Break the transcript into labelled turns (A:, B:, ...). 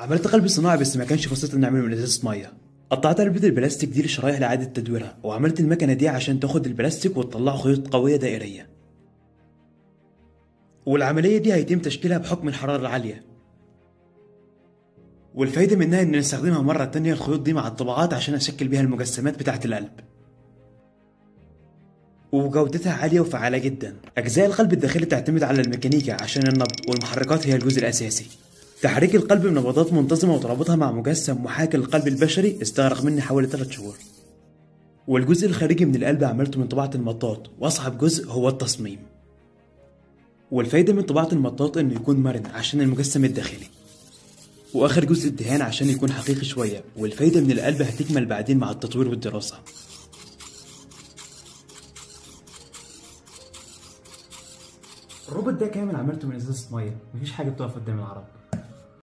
A: عملت قلب صناعي بس ما كانش بسيط اني اعمله من ازازه ميه قطعت علبة البلاستيك دي لشرايح لإعادة تدويرها وعملت المكنة دي عشان تاخد البلاستيك وتطلعه خيوط قوية دائرية والعملية دي هيتم تشكيلها بحكم الحرارة العالية والفايدة منها إن نستخدمها مرة تانية الخيوط دي مع الطبقات عشان أشكل بيها المجسمات بتاعة القلب وجودتها عالية وفعالة جدا أجزاء القلب الداخلي تعتمد على الميكانيكا عشان النبض والمحركات هي الجزء الأساسي تحريك القلب بنبضات منتظمة وترابطها مع مجسم محاكي للقلب البشري استغرق مني حوالي 3 شهور والجزء الخارجي من القلب عملته من طباعة المطاط وأصعب جزء هو التصميم والفايدة من طباعة المطاط إنه يكون مرن عشان المجسم الداخلي وآخر جزء الدهان عشان يكون حقيقي شوية والفايدة من القلب هتكمل بعدين مع التطوير والدراسة الروبوت ده كامل عملته من ازازة مية مفيش حاجة بتقف قدام العرب